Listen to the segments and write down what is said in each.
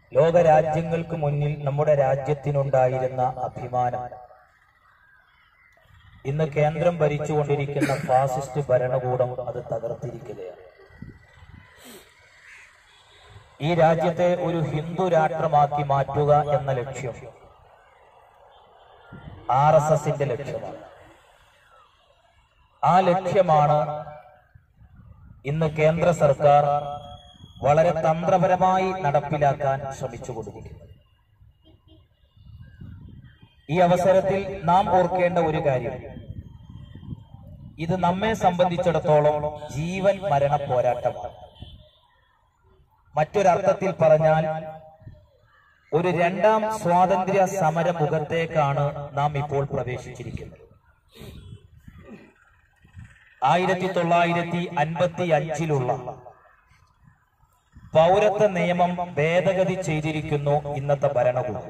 ലോകരാജ്യങ്ങൾക്ക് മുന്നിൽ നമ്മുടെ രാജ്യത്തിനുണ്ടായിരുന്ന അഭിമാനം ഇന്ന് കേന്ദ്രം ഭരിച്ചുകൊണ്ടിരിക്കുന്ന ഫാസിസ്റ്റ് ഭരണകൂടം അത് തകർത്തിരിക്കുകയാണ് ഈ രാജ്യത്തെ ഒരു ഹിന്ദു രാഷ്ട്രമാക്കി മാറ്റുക എന്ന ലക്ഷ്യം ആർ എസ് എസിന്റെ ലക്ഷ്യമാണ് ആ ലക്ഷ്യമാണ് ഇന്ന് കേന്ദ്ര സർക്കാർ വളരെ തന്ത്രപരമായി നടപ്പിലാക്കാൻ ശ്രമിച്ചുകൊണ്ടിരിക്കുന്നത് ഈ അവസരത്തിൽ നാം ഓർക്കേണ്ട ഒരു കാര്യം ഇത് നമ്മെ സംബന്ധിച്ചിടത്തോളം ജീവൻ മരണ പോരാട്ടമാണ് മറ്റൊരർത്ഥത്തിൽ പറഞ്ഞാൽ ഒരു രണ്ടാം സ്വാതന്ത്ര്യ സമര മുഖത്തേക്കാണ് നാം ഇപ്പോൾ പ്രവേശിച്ചിരിക്കുന്നത് ആയിരത്തി തൊള്ളായിരത്തി അൻപത്തി അഞ്ചിലുള്ള പൗരത്വ നിയമം ഭേദഗതി ചെയ്തിരിക്കുന്നു ഇന്നത്തെ ഭരണകൂടം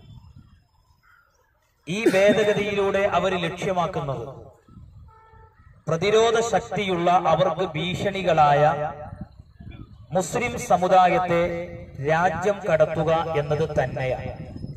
ഈ ഭേദഗതിയിലൂടെ അവർ ലക്ഷ്യമാക്കുന്നത് പ്രതിരോധ ശക്തിയുള്ള അവർക്ക് ഭീഷണികളായ മുസ്ലിം സമുദായത്തെ രാജ്യം കടത്തുക എന്നത് തന്നെയാണ്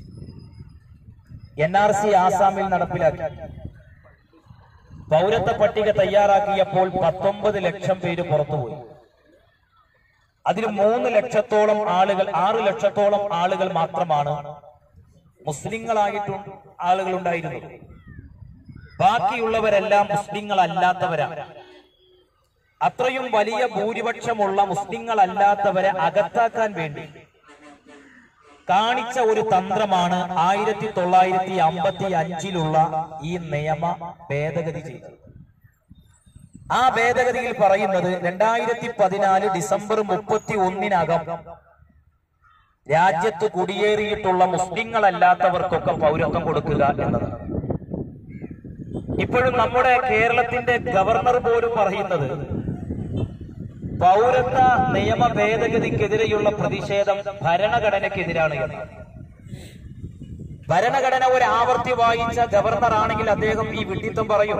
എൻ ആർ സി ആസാമിൽ നടപ്പിലാക്കി പൗരത്വ പട്ടിക തയ്യാറാക്കിയപ്പോൾ പത്തൊമ്പത് ലക്ഷം പേര് പുറത്തുപോയി അതിൽ മൂന്ന് ലക്ഷത്തോളം ആളുകൾ ആറ് ലക്ഷത്തോളം ആളുകൾ മാത്രമാണ് മുസ്ലിങ്ങളായിട്ടും ആളുകൾ ഉണ്ടായിരുന്നു ബാക്കിയുള്ളവരെല്ലാം മുസ്ലിങ്ങളല്ലാത്തവരാണ് അത്രയും വലിയ ഭൂരിപക്ഷമുള്ള മുസ്ലിങ്ങളല്ലാത്തവരെ അകത്താക്കാൻ വേണ്ടി കാണിച്ച ഒരു തന്ത്രമാണ് ആയിരത്തി തൊള്ളായിരത്തി അമ്പത്തി അഞ്ചിലുള്ള ഈ നിയമ ഭേദഗതി ചെയ്തത് ആ ഭേദഗതിയിൽ പറയുന്നത് രണ്ടായിരത്തി പതിനാല് ഡിസംബർ മുപ്പത്തി ഒന്നിനകം രാജ്യത്ത് കുടിയേറിയിട്ടുള്ള മുസ്ലിങ്ങളല്ലാത്തവർക്കൊക്കെ പൗരത്വം കൊടുക്കുക എന്നതാണ് ഇപ്പോഴും നമ്മുടെ കേരളത്തിന്റെ ഗവർണർ പോലും പറയുന്നത് പൗരത്വ നിയമ ഭേദഗതിക്കെതിരെയുള്ള പ്രതിഷേധം ഭരണഘടനയ്ക്കെതിരാണ് എന്ന് ഭരണഘടന ഒരു ആവർത്തി വായിച്ച ഗവർണർ ആണെങ്കിൽ അദ്ദേഹം ഈ വിഡിത്തം പറയും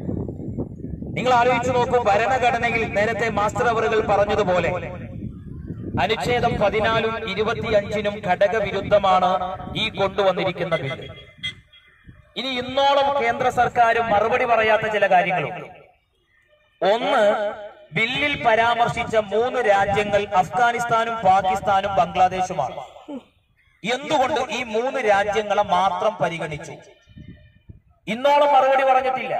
നിങ്ങൾ ആലോചിച്ചു നോക്കൂ ഭരണഘടനയിൽ നേരത്തെ മാസ്റ്റർ അവറുകൾ പറഞ്ഞതുപോലെ അനുച്ഛേദം പതിനാലും ഇരുപത്തിയഞ്ചിനും ഘടകവിരുദ്ധമാണ് ഈ കൊണ്ടുവന്നിരിക്കുന്ന ബില്ല് ഇനി ഇന്നോളം കേന്ദ്ര സർക്കാർ മറുപടി പറയാത്ത ചില കാര്യങ്ങളുണ്ട് ഒന്ന് ബില്ലിൽ പരാമർശിച്ച മൂന്ന് രാജ്യങ്ങൾ അഫ്ഗാനിസ്ഥാനും പാകിസ്ഥാനും ബംഗ്ലാദേശുമാണ് എന്തുകൊണ്ട് ഈ മൂന്ന് രാജ്യങ്ങളെ മാത്രം പരിഗണിച്ചു ഇന്നോളം മറുപടി പറഞ്ഞിട്ടില്ല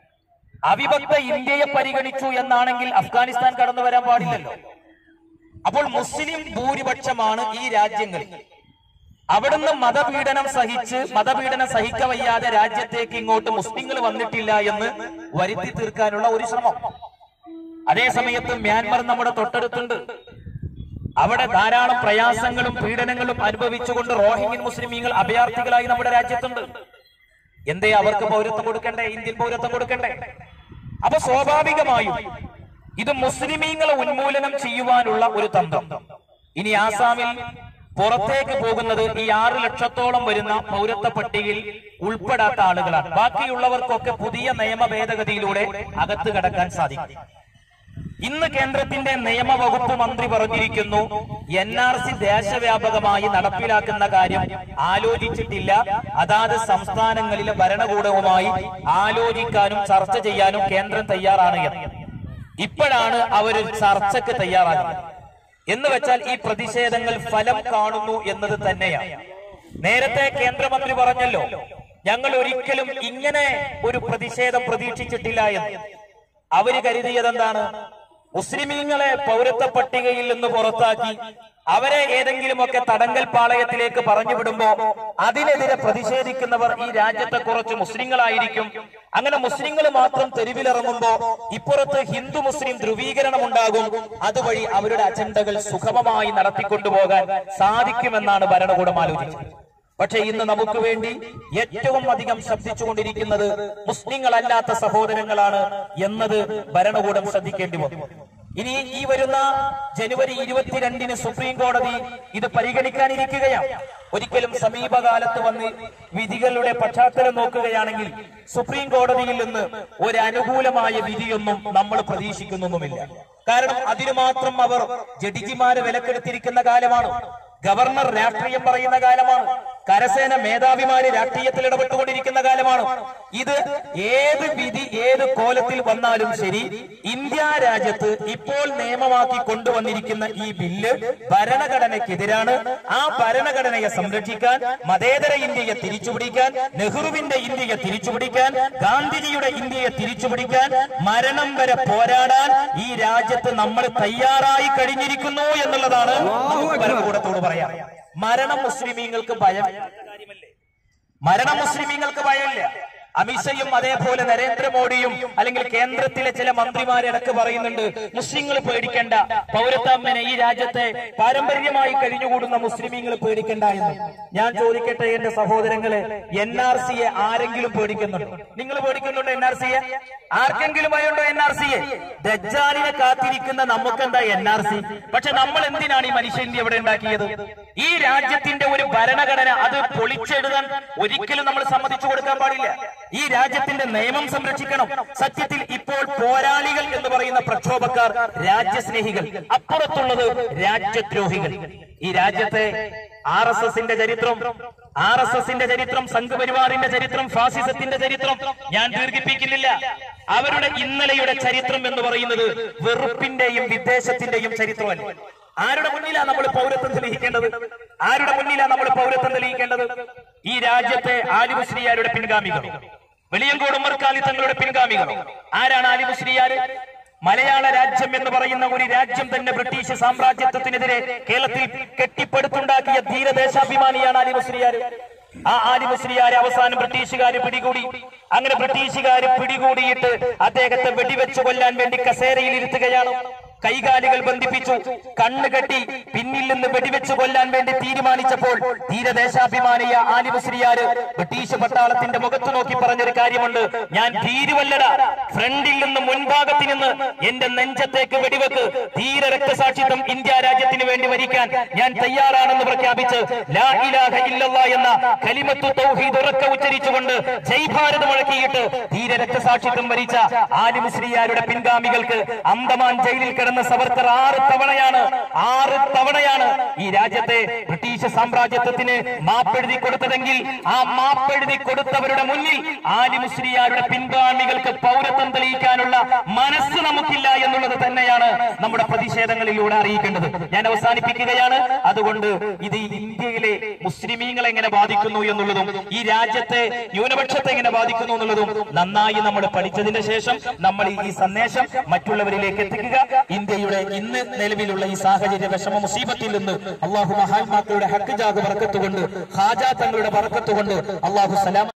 അവിഭക്ത ഇന്ത്യയെ പരിഗണിച്ചു എന്നാണെങ്കിൽ അഫ്ഗാനിസ്ഥാൻ കടന്നു വരാൻ പാടില്ലല്ലോ അപ്പോൾ മുസ്ലിം ഭൂരിപക്ഷമാണ് ഈ രാജ്യങ്ങളിൽ അവിടുന്ന് മതപീഡനം സഹിച്ച് മതപീഡനം സഹിക്കവയ്യാതെ രാജ്യത്തേക്ക് ഇങ്ങോട്ട് മുസ്ലിങ്ങൾ വന്നിട്ടില്ല എന്ന് വരുത്തി തീർക്കാനുള്ള ഒരു ശ്രമം അതേ സമയത്ത് മ്യാൻമർ നമ്മുടെ തൊട്ടടുത്തുണ്ട് അവിടെ ധാരാളം പ്രയാസങ്ങളും പീഡനങ്ങളും അനുഭവിച്ചുകൊണ്ട് റോഹിംഗ്യൻ മുസ്ലിമീങ്ങൾ അഭയാർത്ഥികളായി നമ്മുടെ രാജ്യത്തുണ്ട് എന്തേ അവർക്ക് പൗരത്വം കൊടുക്കണ്ടേ ഇന്ത്യൻ പൗരത്വം കൊടുക്കണ്ടേ അപ്പൊ സ്വാഭാവികമായും ഇത് മുസ്ലിമീങ്ങളെ ഉന്മൂലനം ചെയ്യുവാനുള്ള ഒരു തന്ത്രം ഇനി ആസാമിൽ പുറത്തേക്ക് പോകുന്നത് ഈ ആറ് ലക്ഷത്തോളം വരുന്ന പൗരത്വ പട്ടികയിൽ ഉൾപ്പെടാത്ത ആളുകളാണ് ബാക്കിയുള്ളവർക്കൊക്കെ പുതിയ നിയമ ഭേദഗതിയിലൂടെ അകത്ത് കടക്കാൻ സാധിക്കും ഇന്ന് കേന്ദ്രത്തിന്റെ നിയമവകുപ്പ് മന്ത്രി പറഞ്ഞിരിക്കുന്നു എൻ ആർ സി ദേശവ്യാപകമായി നടപ്പിലാക്കുന്ന കാര്യം ആലോചിച്ചിട്ടില്ല അതാത് സംസ്ഥാനങ്ങളിലെ ഭരണകൂടവുമായി ആലോചിക്കാനും ചർച്ച ചെയ്യാനും കേന്ദ്രം തയ്യാറാണ് എന്ന് ഇപ്പോഴാണ് അവർ ചർച്ചയ്ക്ക് തയ്യാറാകുന്നത് എന്ന് വെച്ചാൽ ഈ പ്രതിഷേധങ്ങൾ ഫലം കാണുന്നു എന്നത് തന്നെയാണ് നേരത്തെ കേന്ദ്രമന്ത്രി പറഞ്ഞല്ലോ ഞങ്ങൾ ഒരിക്കലും ഇങ്ങനെ ഒരു പ്രതിഷേധം പ്രതീക്ഷിച്ചിട്ടില്ല എന്ന് അവര് കരുതിയത് എന്താണ് മുസ്ലിമീങ്ങളെ പൗരത്വ പട്ടികയിൽ നിന്ന് പുറത്താക്കി അവരെ ഏതെങ്കിലുമൊക്കെ തടങ്കൽ പാളയത്തിലേക്ക് പറഞ്ഞു വിടുമ്പോ അതിനെതിരെ പ്രതിഷേധിക്കുന്നവർ ഈ രാജ്യത്തെ കുറച്ച് മുസ്ലിങ്ങളായിരിക്കും അങ്ങനെ മുസ്ലിങ്ങൾ മാത്രം തെരുവിലിറങ്ങുമ്പോ ഇപ്പുറത്ത് ഹിന്ദു മുസ്ലിം ധ്രുവീകരണം ഉണ്ടാകും അതുവഴി അവരുടെ അജണ്ടകൾ സുഗമമായി നടത്തിക്കൊണ്ടുപോകാൻ സാധിക്കുമെന്നാണ് ഭരണകൂടം ആലോചിച്ചത് പക്ഷേ ഇന്ന് നമുക്ക് വേണ്ടി ഏറ്റവും അധികം ശബ്ദിച്ചുകൊണ്ടിരിക്കുന്നത് മുസ്ലിങ്ങളല്ലാത്ത സഹോദരങ്ങളാണ് എന്നത് ഭരണകൂടം ശ്രദ്ധിക്കേണ്ടി വന്നു ഇനി ഈ വരുന്ന ജനുവരി ഇരുപത്തിരണ്ടിന് സുപ്രീം കോടതി ഇത് പരിഗണിക്കാനിരിക്കുകയാണ് ഒരിക്കലും സമീപകാലത്ത് വന്ന് വിധികളുടെ പശ്ചാത്തലം നോക്കുകയാണെങ്കിൽ സുപ്രീം കോടതിയിൽ നിന്ന് ഒരു അനുകൂലമായ വിധിയൊന്നും നമ്മൾ പ്രതീക്ഷിക്കുന്നൊന്നുമില്ല കാരണം അതിനു മാത്രം അവർ ജഡ്ജിമാരെ വിലക്കെടുത്തിരിക്കുന്ന കാലമാണ് ഗവർണർ രാഷ്ട്രീയം പറയുന്ന കാലമാണ് കരസേന മേധാവിമാര് രാഷ്ട്രീയത്തിൽ ഇടപെട്ടുകൊണ്ടിരിക്കുന്ന കാലമാണ് ഇത് ഏത് വിധി ഏത് കോലത്തിൽ വന്നാലും ശരി ഇന്ത്യ രാജ്യത്ത് ഇപ്പോൾ നിയമമാക്കി കൊണ്ടുവന്നിരിക്കുന്ന ഈ ബില്ല് ഭരണഘടനയ്ക്കെതിരാണ് ആ ഭരണഘടനയെ സംരക്ഷിക്കാൻ മതേതര ഇന്ത്യയെ തിരിച്ചുപിടിക്കാൻ നെഹ്റുവിന്റെ ഇന്ത്യയെ തിരിച്ചുപിടിക്കാൻ ഗാന്ധിജിയുടെ ഇന്ത്യയെ തിരിച്ചുപിടിക്കാൻ മരണം വരെ പോരാടാൻ ഈ രാജ്യത്ത് നമ്മൾ തയ്യാറായി കഴിഞ്ഞിരിക്കുന്നു എന്നുള്ളതാണ് നമുക്ക് ഭരണകൂടത്തോട് പറയാം മരണം മുസ്ലിമീങ്ങൾക്ക് ഭയം മരണം മുസ്ലിമീങ്ങൾക്ക് ഭയമില്ല അമിത്ഷയും അതേപോലെ നരേന്ദ്രമോദിയും അല്ലെങ്കിൽ കേന്ദ്രത്തിലെ ചില മന്ത്രിമാരിടക്ക് പറയുന്നുണ്ട് മുസ്ലിങ്ങൾ പേടിക്കേണ്ട പൗരത്വമ്മനെ ഈ രാജ്യത്തെ പാരമ്പര്യമായി കഴിഞ്ഞുകൂടുന്ന മുസ്ലിമീങ്ങൾ പേടിക്കേണ്ട എന്ന് ഞാൻ ചോദിക്കട്ടെ എന്റെ സഹോദരങ്ങളെ എൻ ആർ സിയെ ആരെങ്കിലും പേടിക്കുന്നുണ്ടോ നിങ്ങൾ പേടിക്കുന്നുണ്ടോ എൻ ആർ സിയെ ആർക്കെങ്കിലും ഭയമുണ്ടോ എൻ ആർ സിയെ ദജ്ജാലിനെ കാത്തിരിക്കുന്ന നമുക്കെന്താ എൻ ആർ സി പക്ഷെ നമ്മൾ എന്തിനാണ് ഈ മനുഷ്യ ഇന്ത്യ ഇവിടെ ഉണ്ടാക്കിയത് ഈ രാജ്യത്തിന്റെ ഒരു ഭരണഘടന അത് പൊളിച്ചെഴുതാൻ ഒരിക്കലും നമ്മൾ സമ്മതിച്ചു കൊടുക്കാൻ പാടില്ല ഈ രാജ്യത്തിന്റെ നിയമം സംരക്ഷിക്കണം സത്യത്തിൽ ഇപ്പോൾ പോരാളികൾ എന്ന് പറയുന്ന പ്രക്ഷോഭക്കാർ രാജ്യസ്നേഹികൾ അപ്പുറത്തുള്ളത് രാജ്യദ്രോഹികൾ ഈ രാജ്യത്തെ ആർ എസ് എസിന്റെ ചരിത്രം ആർ എസ് എസിന്റെ ചരിത്രം സംഘപരിവാറിന്റെ ചരിത്രം ഫാസിസത്തിന്റെ ചരിത്രം ഞാൻ ദീർഘിപ്പിക്കുന്നില്ല അവരുടെ ഇന്നലെയുടെ ചരിത്രം എന്ന് പറയുന്നത് വെറുപ്പിന്റെയും വിദ്വേഷത്തിന്റെയും ചരിത്രമല്ല ആരുടെ മുന്നിലാണ് നമ്മൾ പൗരത്വം തെളിയിക്കേണ്ടത് ആരുടെ മുന്നിലാണ് നമ്മൾ പൗരത്വം തെളിയിക്കേണ്ടത് ഈ രാജ്യത്തെ ആലിമുസ്ലിയാരുടെ പിൻഗാമികൾ വെളിയങ്കോട് ഉമ്മർക്കാലി തങ്ങളുടെ പിൻഗാമികൾ ആരാണ് ആലിമുസ്ലിയാര് മലയാള രാജ്യം എന്ന് പറയുന്ന ഒരു രാജ്യം തന്നെ ബ്രിട്ടീഷ് സാമ്രാജ്യത്വത്തിനെതിരെ കേരളത്തിൽ കെട്ടിപ്പടുത്തുണ്ടാക്കിയ ധീരദേശാഭിമാനിയാണ് ആലിമുസ്ലിയാര് ആ ആലിമുസ്ലിയാരെ അവസാനം ബ്രിട്ടീഷുകാർ പിടികൂടി അങ്ങനെ ബ്രിട്ടീഷുകാർ പിടികൂടിയിട്ട് അദ്ദേഹത്തെ വെടിവെച്ച് കൊല്ലാൻ വേണ്ടി കസേരയിൽ ഇരുത്തുകയാണ് കൈകാലുകൾ ബന്ധിപ്പിച്ചു കണ്ണ് കെട്ടി പിന്നിൽ നിന്ന് വെടിവെച്ച് കൊല്ലാൻ വേണ്ടി തീരുമാനിച്ചപ്പോൾ ധീരദേശാഭിമാനിയ ആലിമുസ്ലിയാര് ബ്രിട്ടീഷ് പട്ടാളത്തിന്റെ മുഖത്ത് നോക്കി പറഞ്ഞൊരു കാര്യമുണ്ട് ഞാൻ ധീരുവല്ലട ഫ്രണ്ടിൽ നിന്ന് മുൻഭാഗത്ത് നിന്ന് എന്റെ നെഞ്ചത്തേക്ക് വെടിവെക്ക് ധീര രക്തസാക്ഷിത്വം ഇന്ത്യ രാജ്യത്തിന് വേണ്ടി വരിക്കാൻ ഞാൻ തയ്യാറാണെന്ന് പ്രഖ്യാപിച്ച് ലാ ഇലാഹ ഇല്ലല്ലാ എന്ന കലിമത്തു തൗഹീദ് ഉറക്കെ ഉച്ചരിച്ചുകൊണ്ട് ജയ് ഭാരത് മുഴക്കിയിട്ട് ധീര രക്തസാക്ഷിത്വം വരിച്ച ആലിമുസ്ലിയാരുടെ പിൻഗാമികൾക്ക് അന്തമാൻ ജയിലിൽ കിടന്ന സവർക്കർ ആറ് തവണയാണ് ആറ് തവണയാണ് ഈ രാജ്യത്തെ ബ്രിട്ടീഷ് സാമ്രാജ്യത്വത്തിന് മാപ്പെഴുതി കൊടുത്തതെങ്കിൽ ആ മാപ്പെഴുതി കൊടുത്തവരുടെ മുന്നിൽ ആലിമുസ്ലിയാരുടെ പിൻഗാമികൾക്ക് പൗരത്വം തെളിയിക്കാനുള്ള മനസ്സ് നമുക്കില്ല എന്നുള്ളത് തന്നെയാണ് നമ്മുടെ പ്രതിഷേധങ്ങളിലൂടെ അറിയിക്കേണ്ടത് ഞാൻ അവസാനിപ്പിക്കുകയാണ് അതുകൊണ്ട് ഇത് ഇന്ത്യയിലെ മുസ്ലിമീങ്ങളെ എങ്ങനെ ബാധിക്കുന്നു എന്നുള്ളതും ഈ രാജ്യത്തെ ന്യൂനപക്ഷത്തെ എങ്ങനെ ബാധിക്കുന്നു എന്നുള്ളതും നന്നായി നമ്മൾ പഠിച്ചതിന് ശേഷം നമ്മൾ ഈ സന്ദേശം മറ്റുള്ളവരിലേക്ക് എത്തിക്കുക ഇന്ത്യയുടെ ഇന്ന് നിലവിലുള്ള ഈ സാഹചര്യ വിഷമ മുസീബത്തിൽ നിന്ന് അള്ളാഹു മഹാത്മാക്കളുടെ ഹക്ക് ജാഗ് പറക്കത്തുകൊണ്ട് ഹാജാ തങ്ങളുടെ പറക്കത്തുകൊണ്ട് അള്ളാഹു സലാം